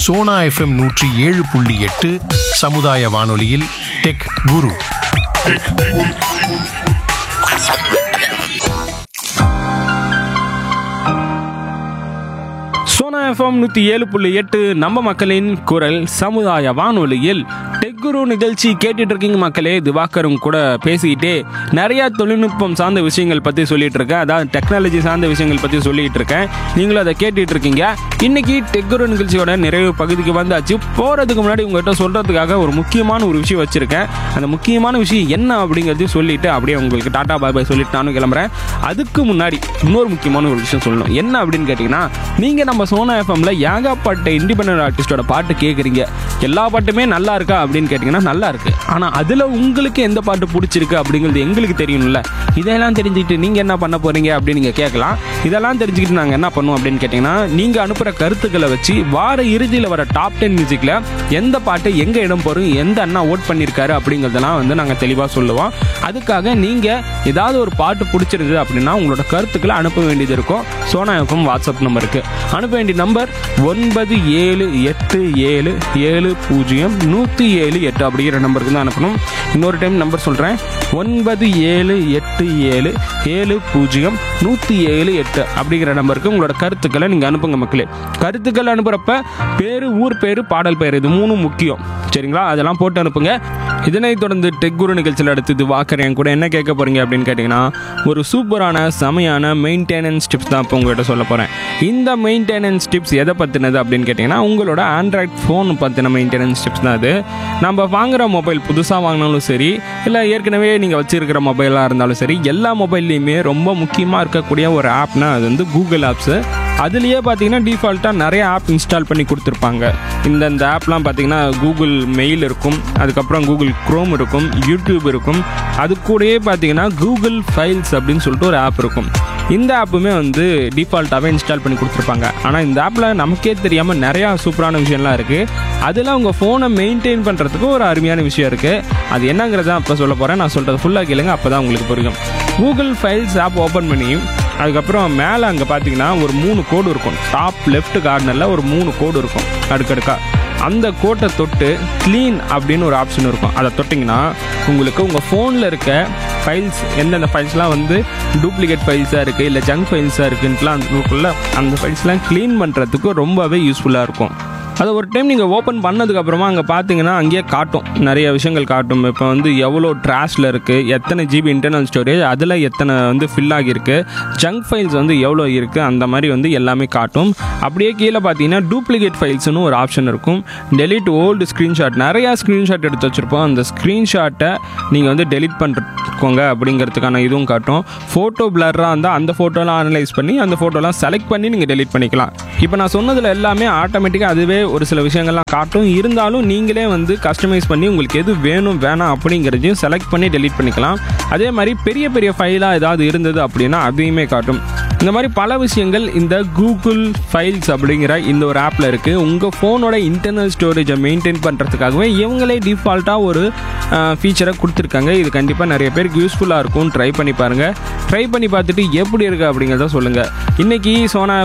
Sona FM நூற்றி ஏழு புள்ளி எட்டு சமுதாய வானொலியில் டெக் குரு சோனா எஃப்எம் நூற்றி ஏழு புள்ளி எட்டு நம்ம மக்களின் குரல் சமுதாய வானொலியில் டெக்குரு நிகழ்ச்சி கேட்டுட்டு இருக்கீங்க மக்களே திவாகரும் கூட பேசிக்கிட்டே நிறைய தொழில்நுட்பம் சார்ந்த விஷயங்கள் பற்றி சொல்லிட்டு இருக்கேன் அதாவது டெக்னாலஜி சார்ந்த விஷயங்கள் பற்றி சொல்லிட்டு இருக்கேன் நீங்களும் அதை கேட்டுட்டு இருக்கீங்க இன்னைக்கு டெக்குரு நிகழ்ச்சியோட நிறைவு பகுதிக்கு வந்தாச்சு போகிறதுக்கு முன்னாடி உங்கள்கிட்ட சொல்கிறதுக்காக ஒரு முக்கியமான ஒரு விஷயம் வச்சுருக்கேன் அந்த முக்கியமான விஷயம் என்ன அப்படிங்கிறதையும் சொல்லிட்டு அப்படியே உங்களுக்கு டாடா பாய் பாய் சொல்லிட்டு நானும் கிளம்புறேன் அதுக்கு முன்னாடி இன்னொரு முக்கியமான ஒரு விஷயம் சொல்லணும் என்ன அப்படின்னு கேட்டிங்கன்னா நீங்கள் நம்ம சோனா எஃப்எம்ல ஏகப்பட்ட இண்டிபெண்டன்ட் ஆர்டிஸ்டோட பாட்டு கேட்குறீங்க எல்லா பாட்டுமே நல்லா இருக்கா அப்படின்னு கேட்டிங்கன்னா நல்லா இருக்கு ஆனால் அதில் உங்களுக்கு எந்த பாட்டு பிடிச்சிருக்கு அப்படிங்கிறது எங்களுக்கு தெரியணும்ல இதெல்லாம் தெரிஞ்சுக்கிட்டு நீங்கள் என்ன பண்ண போறீங்க அப்படின்னு நீங்கள் கேட்கலாம் இதெல்லாம் தெரிஞ்சுக்கிட்டு நாங்கள் என்ன பண்ணுவோம் அப்படின்னு கேட்டிங்கன்னா நீங்கள் அனுப்புகிற கருத்துக்களை வச்சு வார இறுதியில் வர டாப் டென் மியூசிக்கில் எந்த பாட்டு எங்கே இடம் போகிறோம் எந்த அண்ணா ஓட் பண்ணியிருக்காரு அப்படிங்கிறதெல்லாம் வந்து நாங்கள் தெளிவாக சொல்லுவோம் அதுக்காக நீங்கள் ஏதாவது ஒரு பாட்டு பிடிச்சிருந்தது அப்படின்னா உங்களோட கருத்துக்களை அனுப்ப வேண்டியது இருக்கும் சோனா எஃப்எம் வாட்ஸ்அப் நம்பருக்கு அனுப்ப வேண்டிய நம்பர் ஒன்பது ஏழு எட்டு ஏழு ஏழு பூஜ்ஜியம் நூற்றி ஏழு எட்டு அப்படிங்கிற நம்பருக்கு தான் அனுப்பணும் இன்னொரு டைம் நம்பர் சொல்கிறேன் ஒன்பது ஏழு எட்டு ஏழு ஏழு பூஜ்ஜியம் நூற்றி ஏழு எட்டு அப்படிங்கிற நம்பருக்கு உங்களோட கருத்துக்களை நீங்கள் அனுப்புங்க மக்களே கருத்துக்கள் அனுப்புகிறப்ப பேர் ஊர் பேர் பாடல் பேர் இது மூணும் முக்கியம் சரிங்களா அதெல்லாம் போட்டு அனுப்புங்க இதனைத் தொடர்ந்து டெக் குரு நிகழ்ச்சியில் அடுத்தது வாக்கர் என் கூட என்ன கேட்க போறீங்க அப்படின்னு கேட்டிங்கன்னா ஒரு சூப்பரான செமையான மெயின்டெனன்ஸ் டிப்ஸ் தான் இப்போ உங்கள்கிட்ட சொல்ல போகிறேன் இந்த மெயின்டெனன்ஸ் டிப்ஸ் எதை பற்றினது அப்படின்னு கேட்டிங்கன்னா உங்களோட ஆண்ட்ராய்ட் ஃபோன் பற்றின மெயின்டெனன்ஸ் டிப்ஸ் தான் அது நம்ம வாங்குற மொபைல் புதுசாக வாங்கினாலும் சரி இல்லை ஏற்கனவே நீங்கள் வச்சிருக்கிற மொபைலாக இருந்தாலும் சரி எல்லா மொபைல்லையுமே ரொம்ப முக்கியமாக இருக்கக்கூடிய ஒரு ஆப்னா அது வந்து கூகுள் ஆப்ஸு அதுலேயே பார்த்தீங்கன்னா டிஃபால்ட்டாக நிறைய ஆப் இன்ஸ்டால் பண்ணி கொடுத்துருப்பாங்க இந்த இந்த ஆப்லாம் பார்த்தீங்கன்னா கூகுள் மெயில் இருக்கும் அதுக்கப்புறம் கூகுள் க்ரோம் இருக்கும் யூடியூப் இருக்கும் அது கூடயே பார்த்தீங்கன்னா கூகுள் ஃபைல்ஸ் அப்படின்னு சொல்லிட்டு ஒரு ஆப் இருக்கும் இந்த ஆப்புமே வந்து டிஃபால்ட்டாகவே இன்ஸ்டால் பண்ணி கொடுத்துருப்பாங்க ஆனால் இந்த ஆப்பில் நமக்கே தெரியாமல் நிறையா சூப்பரான விஷயம்லாம் இருக்குது அதில் உங்கள் ஃபோனை மெயின்டைன் பண்ணுறதுக்கு ஒரு அருமையான விஷயம் இருக்குது அது என்னங்கிறத அப்போ சொல்ல போகிறேன் நான் சொல்கிறது ஃபுல்லாக கேளுங்க அப்போ தான் உங்களுக்கு புரியும் கூகுள் ஃபைல்ஸ் ஆப் ஓப்பன் பண்ணி அதுக்கப்புறம் மேலே அங்கே பார்த்தீங்கன்னா ஒரு மூணு கோடு இருக்கும் டாப் லெஃப்ட் கார்னரில் ஒரு மூணு கோடு இருக்கும் அடுக்கடுக்கா அந்த கோட்டை தொட்டு க்ளீன் அப்படின்னு ஒரு ஆப்ஷன் இருக்கும் அதை தொட்டிங்கன்னா உங்களுக்கு உங்கள் ஃபோனில் இருக்க ஃபைல்ஸ் எந்தெந்த ஃபைல்ஸ்லாம் வந்து டூப்ளிகேட் ஃபைல்ஸாக இருக்குது இல்லை ஜங்க் ஃபைல்ஸாக இருக்குன்ட்டுலாம் அதுக்குள்ள அந்த ஃபைல்ஸ்லாம் க்ளீன் பண்ணுறதுக்கு ரொம்பவே யூஸ்ஃபுல்லாக இருக்கும் அதை ஒரு டைம் நீங்கள் ஓப்பன் பண்ணதுக்கப்புறமா அங்கே பார்த்தீங்கன்னா அங்கேயே காட்டும் நிறைய விஷயங்கள் காட்டும் இப்போ வந்து எவ்வளோ ட்ராஷில் இருக்குது எத்தனை ஜிபி இன்டர்னல் ஸ்டோரேஜ் அதில் எத்தனை வந்து ஃபில் ஆகியிருக்கு ஜங்க் ஃபைல்ஸ் வந்து எவ்வளோ இருக்குது அந்த மாதிரி வந்து எல்லாமே காட்டும் அப்படியே கீழே பார்த்தீங்கன்னா டூப்ளிகேட் ஃபைல்ஸ்னு ஒரு ஆப்ஷன் இருக்கும் டெலிட் ஓல்டு ஸ்க்ரீன்ஷாட் நிறையா ஸ்க்ரீன்ஷாட் எடுத்து வச்சுருப்போம் அந்த ஸ்க்ரீன்ஷாட்டை நீங்கள் வந்து டெலிட் பண்ணிக்கோங்க அப்படிங்கிறதுக்கான இதுவும் காட்டும் ஃபோட்டோ பிளர்ராக இருந்தால் அந்த ஃபோட்டோலாம் அனலைஸ் பண்ணி அந்த ஃபோட்டோலாம் செலக்ட் பண்ணி நீங்கள் டெலிட் பண்ணிக்கலாம் இப்போ நான் சொன்னதில் எல்லாமே ஆட்டோமேட்டிக்காக அதுவே ஒரு சில விஷயங்கள்லாம் காட்டும் இருந்தாலும் நீங்களே வந்து கஸ்டமைஸ் பண்ணி உங்களுக்கு எது வேணும் வேணாம் அப்படிங்கிறதையும் செலக்ட் பண்ணி டெலீட் பண்ணிக்கலாம் அதே மாதிரி பெரிய பெரிய ஃபைலாக ஏதாவது இருந்தது அப்படின்னா அதையுமே காட்டும் இந்த மாதிரி பல விஷயங்கள் இந்த கூகுள் ஃபைல்ஸ் அப்படிங்கிற இந்த ஒரு ஆப்பில் இருக்குது உங்கள் ஃபோனோட இன்டர்னல் ஸ்டோரேஜை மெயின்டைன் பண்ணுறதுக்காகவே இவங்களே டிஃபால்ட்டாக ஒரு ஃபீச்சரை கொடுத்துருக்காங்க இது கண்டிப்பாக நிறைய பேருக்கு யூஸ்ஃபுல்லாக இருக்கும் ட்ரை பண்ணி பாருங்கள் ட்ரை பண்ணி பார்த்துட்டு எப்படி இருக்குது அப்படிங்கிறத சொல்லுங்கள் இன்றைக்கி சோனா